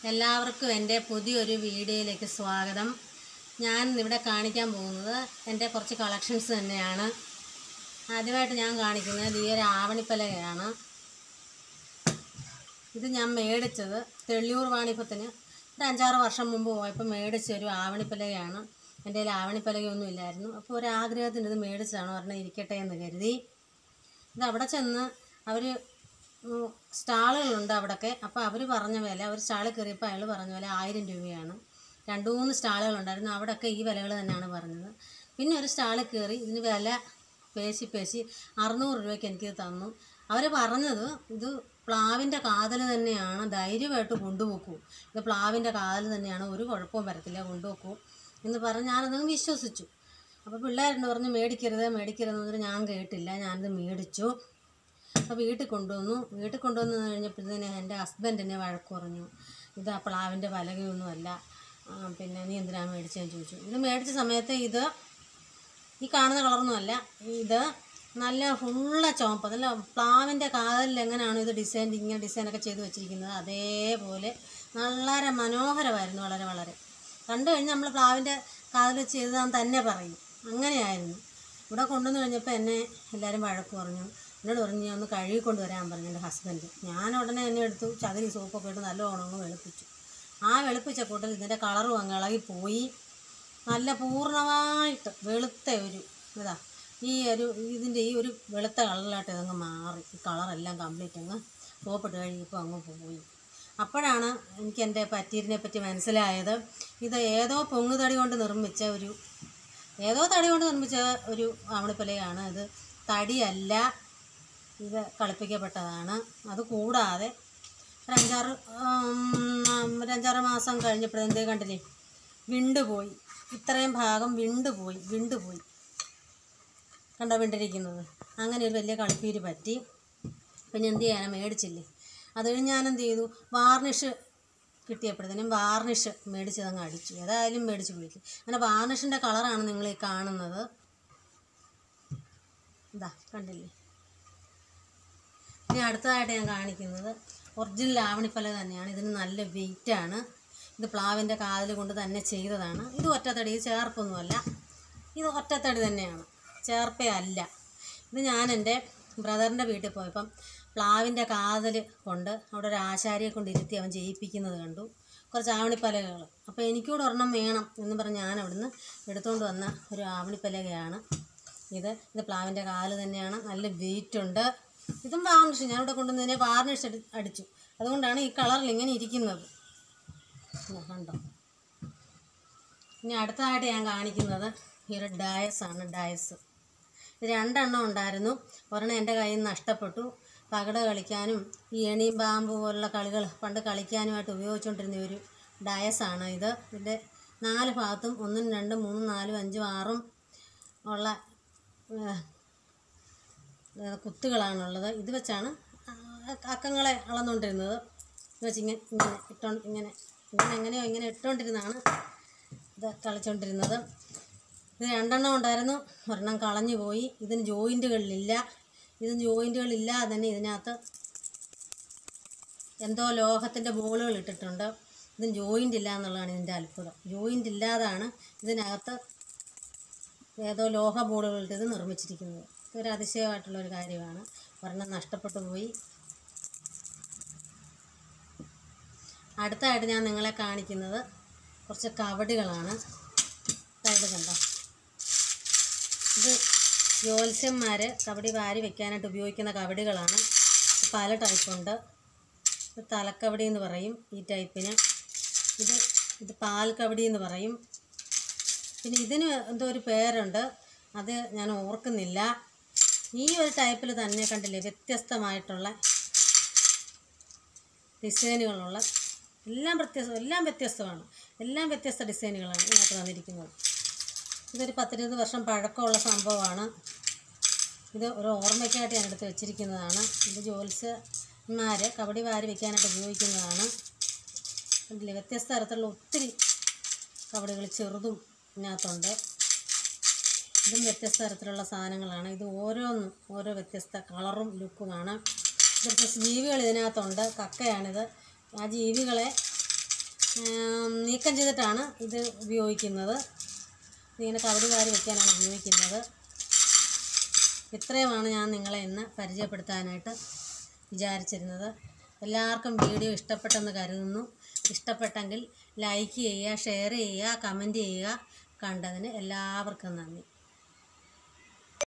എല്ലാവർക്കും എൻ്റെ പുതിയൊരു വീഡിയോയിലേക്ക് സ്വാഗതം ഞാൻ ഇവിടെ കാണിക്കാൻ പോകുന്നത് എൻ്റെ കുറച്ച് കളക്ഷൻസ് തന്നെയാണ് ആദ്യമായിട്ട് ഞാൻ കാണിക്കുന്നത് ഈ ഒരു ആവണിപ്പലകയാണ് ഇത് ഞാൻ മേടിച്ചത് തെള്ളിയൂർ വാണിപ്പത്തിന് ഒരു അഞ്ചാറ് വർഷം മുമ്പ് പോയപ്പോൾ മേടിച്ച ഒരു ആവണിപ്പലകയാണ് എൻ്റെ കയ്യിൽ ആവണിപ്പലകയൊന്നും ഇല്ലായിരുന്നു അപ്പോൾ ഒരു ആഗ്രഹത്തിന് ഇത് മേടിച്ചതാണ് ഒരെണ്ണം ഇരിക്കട്ടെ എന്ന് കരുതി ഇത് അവിടെ ചെന്ന് അവർ സ്റ്റാളുകളുണ്ട് അവിടെയൊക്കെ അപ്പോൾ അവർ പറഞ്ഞ വില ഒരു സ്റ്റാളിൽ കയറിയപ്പോൾ അയാൾ പറഞ്ഞ വില ആയിരം രൂപയാണ് രണ്ട് മൂന്ന് സ്റ്റാളുകളുണ്ടായിരുന്നു അവിടെയൊക്കെ ഈ വിലകൾ തന്നെയാണ് പറഞ്ഞത് പിന്നെ ഒരു സ്റ്റാളിൽ കയറി ഇതിന് വില പേശി പേശി അറുന്നൂറ് രൂപയ്ക്ക് എനിക്കിത് തന്നു അവർ പറഞ്ഞത് ഇത് പ്ലാവിൻ്റെ കാതൽ തന്നെയാണ് ധൈര്യമായിട്ട് കൊണ്ടുപോക്കൂ ഇത് പ്ലാവിൻ്റെ കാതൽ തന്നെയാണ് ഒരു കുഴപ്പവും വരത്തില്ല കൊണ്ടുപോക്കൂ എന്ന് പറഞ്ഞ് ഞാനതങ്ങ് വിശ്വസിച്ചു അപ്പോൾ പിള്ളേരെന്ന് പറഞ്ഞ് മേടിക്കരുത് മേടിക്കരുതെന്ന് പറഞ്ഞ് ഞാൻ കേട്ടില്ല ഞാനിത് മേടിച്ചു അപ്പോൾ വീട്ടിൽ കൊണ്ടുവന്നു വീട്ടിൽ കൊണ്ടുവന്ന് കഴിഞ്ഞപ്പോഴത്തേന് എൻ്റെ ഹസ്ബൻഡ് എന്നെ വഴക്ക് പറഞ്ഞു ഇത് ആ പ്ലാവിൻ്റെ പലകയൊന്നുമല്ല ആ, പിന്നെ നീ എന്തിനാണ് മേടിച്ചതെന്ന് ചോദിച്ചു ഇത് മേടിച്ച സമയത്ത് ഇത് ഈ കാണുന്ന കളറൊന്നുമല്ല ഇത് നല്ല ഫുള്ള ചുവപ്പ് അതല്ല പ്ലാവിൻ്റെ കാതലിൽ എങ്ങനെയാണ് ഇത് ഡിസൈൻ ഇങ്ങനെ ഡിസൈനൊക്കെ ചെയ്ത് വെച്ചിരിക്കുന്നത് അതേപോലെ വളരെ മനോഹരമായിരുന്നു വളരെ വളരെ കണ്ടു കഴിഞ്ഞാൽ നമ്മൾ പ്ലാവിൻ്റെ കാതൽ ചെയ്തതാന്ന് തന്നെ പറയും അങ്ങനെയായിരുന്നു ഇവിടെ കൊണ്ടുവന്ന് കഴിഞ്ഞപ്പോൾ എന്നെ എല്ലാവരും വഴക്ക് പറഞ്ഞു എന്നോട് പറഞ്ഞു ഞാൻ ഒന്ന് കഴുകി കൊണ്ടുവരാൻ പറഞ്ഞു എൻ്റെ ഹസ്ബൻഡ് ഞാൻ ഉടനെ എന്നെ എടുത്തു ചകിരി സോപ്പൊക്കെ ഇട്ട് നല്ലോണം അങ്ങ് വെളുപ്പിച്ചു ആ വെളുപ്പിച്ച കൂട്ടൽ ഇതിൻ്റെ കളറും അങ്ങ് ഇളകിപ്പോയി നല്ല പൂർണ്ണമായിട്ട് വെളുത്ത ഒരു ഇതാ ഈ ഒരു ഇതിൻ്റെ ഈ ഒരു വെളുത്ത കളറിലായിട്ട് ഇതങ്ങ് മാറി ഈ കളറെല്ലാം കംപ്ലീറ്റ് അങ്ങ് സോപ്പിട്ട് കഴിയുമ്പോൾ അങ്ങ് പോയി അപ്പോഴാണ് എനിക്ക് എൻ്റെ പറ്റീരിനെ പറ്റി മനസ്സിലായത് ഇത് ഏതോ പൊങ്ങുതടി കൊണ്ട് നിർമ്മിച്ച ഒരു ഏതോ തടി കൊണ്ട് നിർമ്മിച്ച ഒരു ആവണിപ്പലയാണ് ഇത് തടിയല്ല ഇത് കളിപ്പിക്കപ്പെട്ടതാണ് അത് കൂടാതെ ഒരു അഞ്ചാറ് ഉം, ഒരു അഞ്ചാറ് മാസം കഴിഞ്ഞപ്പോഴെന്തേ കണ്ടില്ലേ വിണ്ടുപോയി ഇത്രയും ഭാഗം വിണ്ടുപോയി വിണ്ടുപോയി കണ്ടോ വിണ്ടിരിക്കുന്നത് അങ്ങനെ ഒരു വലിയ കളിപ്പീര് പറ്റി പിന്നെ എന്ത് ചെയ്യാനാ മേടിച്ചില്ലേ അത് കഴിഞ്ഞ് ഞാൻ എന്ത് ചെയ്തു വാർണിഷ് കിട്ടിയപ്പോഴത്തേനും വാർണിഷ് മേടിച്ചതങ്ങ് അടിച്ചു ഏതായാലും മേടിച്ച് പോയിട്ട് അങ്ങനെ വാർണിഷിൻ്റെ കളറാണ് നിങ്ങൾ ഈ കാണുന്നത് ഇതാ കണ്ടില്ലേ ഇനി അടുത്തതായിട്ട് ഞാൻ കാണിക്കുന്നത് ഒറിജിനൽ ആവണിപ്പല തന്നെയാണ് ഇതിന് നല്ല വെയിറ്റാണ് ഇത് പ്ലാവിൻ്റെ കാതിൽ കൊണ്ട് തന്നെ ചെയ്തതാണ് ഇത് ഒറ്റത്തടി ഇത് ചേർപ്പൊന്നുമല്ല ഇത് ഒറ്റത്തടി തന്നെയാണ് ചേർപ്പേ അല്ല ഇത് ഞാൻ എൻ്റെ ബ്രദറിൻ്റെ വീട്ടിൽ പോയപ്പം പ്ലാവിൻ്റെ കാതൽ കൊണ്ട് അവിടെ ഒരു ആശാരിയെ കൊണ്ട് ഇരുത്തി അവൻ ചെയ്യിപ്പിക്കുന്നത് കണ്ടു കുറച്ച് ആവണിപ്പലകകൾ അപ്പോൾ എനിക്കൂടെ ഒരെണ്ണം വേണം എന്ന് പറഞ്ഞ് ഞാൻ അവിടുന്ന് എടുത്തുകൊണ്ട് വന്ന ഒരു ആവണിപ്പലകയാണ് ഇത് ഇത് പ്ലാവിൻ്റെ കാല് തന്നെയാണ് നല്ല വെയിറ്റ് ഉണ്ട് ഇതും വാർണിഷ് ഞാനിവിടെ കൊണ്ടുവന്നതിനെ വാർണിഷ് അടി അടിച്ചു അതുകൊണ്ടാണ് ഈ കളറിൽ ഇങ്ങനെ ഇരിക്കുന്നത് ഇതാ കണ്ടോ ഇനി അടുത്തതായിട്ട് ഞാൻ കാണിക്കുന്നത് ഈ ഒരു ഡയസ് ആണ് ഡയസ് ഇത് രണ്ടെണ്ണം ഉണ്ടായിരുന്നു ഒരെണ്ണം എൻ്റെ കയ്യിൽ നിന്ന് നഷ്ടപ്പെട്ടു പകട കളിക്കാനും ഈ എണിയും പാമ്പ് പോലുള്ള കളികൾ പണ്ട് കളിക്കാനുമായിട്ട് ഉപയോഗിച്ചുകൊണ്ടിരുന്ന ഒരു ഡയസാണ് ഇത് ഇതിൻ്റെ നാല് ഭാഗത്തും ഒന്നും രണ്ടും മൂന്നും നാലും അഞ്ചും ആറും ഉള്ള ഏഹ്, ഏഹ്, കുത്തുകളാണുള്ളത് ഇത് വെച്ചാണ് ആ, അക്കങ്ങളെ അളന്നുകൊണ്ടിരുന്നത് ഇത് വെച്ച് ഇങ്ങനെ ഇങ്ങനെ ഇട്ടോണ്ട് ഇങ്ങനെ ഇങ്ങനെ എങ്ങനെയോ ഇങ്ങനെ ഇട്ടുകൊണ്ടിരുന്നാണ് ഇത് കളിച്ചുകൊണ്ടിരുന്നത് ഇത് രണ്ടെണ്ണം ഉണ്ടായിരുന്നു ഒരെണ്ണം കളഞ്ഞു പോയി ഇതിന് ജോയിൻറ്റുകളിലില്ല ഇതിന് ജോയിൻറ്റുകളില്ലാതെ തന്നെ ഇതിനകത്ത് എന്തോ ലോഹത്തിൻ്റെ ബോളുകൾ ഇട്ടിട്ടുണ്ട് ഇതിന് ജോയിൻ്റ് ഇല്ല എന്നുള്ളതാണ് ഇതിൻ്റെ അത്ഭുതം ജോയിൻ്റ് ഇല്ലാതാണ് ഇതിനകത്ത് ഏതോ ലോഹ ബോളുകളിട്ട് ഇത് നിർമ്മിച്ചിരിക്കുന്നത് ഇതൊരു അതിശയമായിട്ടുള്ളൊരു കാര്യമാണ് ഒരെണ്ണം നഷ്ടപ്പെട്ടു പോയി അടുത്തായിട്ട് ഞാൻ നിങ്ങളെ കാണിക്കുന്നത് കുറച്ച് കവടികളാണ് അതായത് കണ്ടോ ഇത് ജ്യോത്സ്യന്മാർ കബഡി വാരി വെക്കാനായിട്ട് ഉപയോഗിക്കുന്ന കബഡികളാണ് പല ടൈപ്പുണ്ട് ഇത് തലക്കബടി എന്ന് പറയും ഈ ടൈപ്പിന് ഇത് ഇത് പാൽ കബഡി എന്ന് പറയും പിന്നെ ഇതിന് എന്തോ ഒരു പേരുണ്ട് അത് ഞാൻ ഓർക്കുന്നില്ല ഈ ഒരു ടൈപ്പിൽ തന്നെ കണ്ടില്ലേ വ്യത്യസ്തമായിട്ടുള്ള ഡിസൈനുകളുള്ള എല്ലാം വ്യത്യസ്ത എല്ലാം വ്യത്യസ്തമാണ് എല്ലാം വ്യത്യസ്ത ഡിസൈനുകളാണ് ഇതിനകത്ത് വന്നിരിക്കുന്നത് ഇതൊരു പത്തിരുപത് വർഷം പഴക്കമുള്ള സംഭവമാണ് ഇത് ഒരു ഓർമ്മയ്ക്കായിട്ട് ഞാൻ എടുത്ത് വെച്ചിരിക്കുന്നതാണ് ഇത് ജ്യോത്സ്യന്മാർ കബഡി വാരി വെക്കാനായിട്ട് ഉപയോഗിക്കുന്നതാണ് കണ്ടില്ലേ വ്യത്യസ്ത തരത്തിലുള്ള ഒത്തിരി കബഡികൾ ചെറുതും ഇതിനകത്തുണ്ട് ഇതും വ്യത്യസ്ത തരത്തിലുള്ള സാധനങ്ങളാണ് ഇത് ഓരോന്നും ഓരോ വ്യത്യസ്ത കളറും ലുക്കുമാണ് വ്യത്യസ്ത ജീവികൾ ഇതിനകത്തുണ്ട് കക്കയാണിത് ആ ജീവികളെ ഏം, നീക്കം ചെയ്തിട്ടാണ് ഇത് ഉപയോഗിക്കുന്നത് ഇങ്ങനെ കവടി വാരി വയ്ക്കാനാണ് ഉപയോഗിക്കുന്നത് ഇത്രയുമാണ് ഞാൻ നിങ്ങളെ ഇന്ന് പരിചയപ്പെടുത്താനായിട്ട് വിചാരിച്ചിരുന്നത് എല്ലാവർക്കും വീഡിയോ ഇഷ്ടപ്പെട്ടെന്ന് കരുതുന്നു ഇഷ്ടപ്പെട്ടെങ്കിൽ ലൈക്ക് ചെയ്യുക ഷെയർ ചെയ്യുക കമൻറ്റ് ചെയ്യുക കണ്ടതിന് എല്ലാവർക്കും നന്ദി